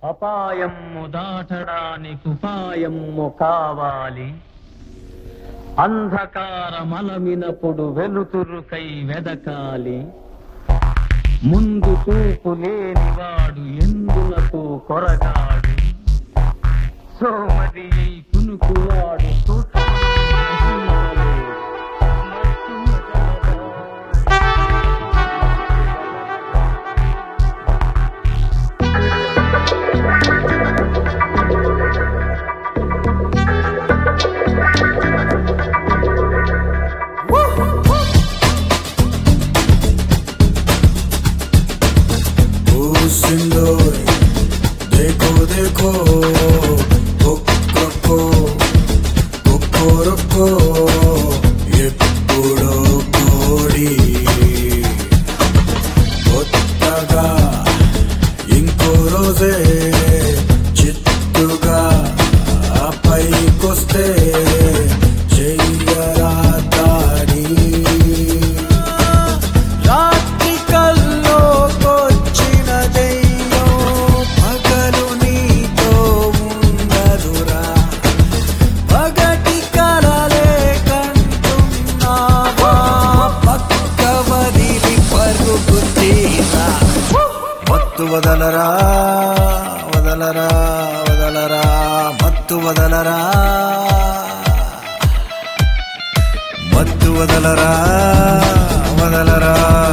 అపాయము దాటడానికి ఉపాయము కావాలి అంధకారమలమినప్పుడు వెలుతురుకై వెదకాలి ముందు చూపు లేనివాడు ఎందులకు కొరగాడు సోమది కునుకువాడు ओ सिंदूर देखो देखो ఒక్కొక్కో ఒక్కొరొక్కో ఎప్పుడో కోడి కొత్తగా ఇంకో రోజే చిత్తుగా పైకొస్తే చెయ్యరా దాడి రాత్రి కల్లోకొచ్చిన దెయ్యం పగలు నీతో ఉండదురా పగటి కలలే కంటున్నావా పక్క వదిలి పరుగు తీరా మత్తు వదలరా వదలరా వదలరా మత్తు వదలరా మత్తు వదలరా వదలరా